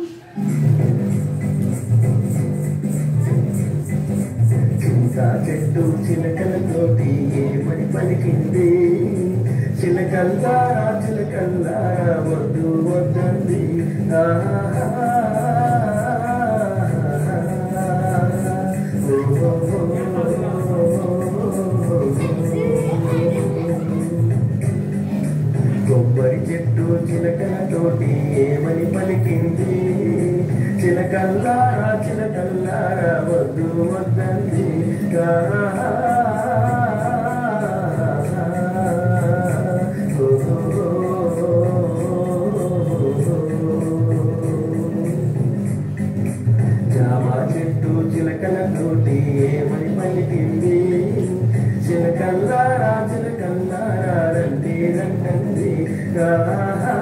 చింతా చెట్టు చిలకలతోటి ఏమని పలికింది చిలకల్లారా చిలకల్లారా వద్దు వద్దంది ఆహా. కొబ్బరి చెట్టు చిలకలతోటి ఏమని పలికింది చిలకల్లారా చిలకల్లారా వద్దు వద్దంది జామ చెట్టు చిలకలతోటి ఏమని పలికింది చిలకల్లారా చిలకల్లారా రండి రండి ఆహా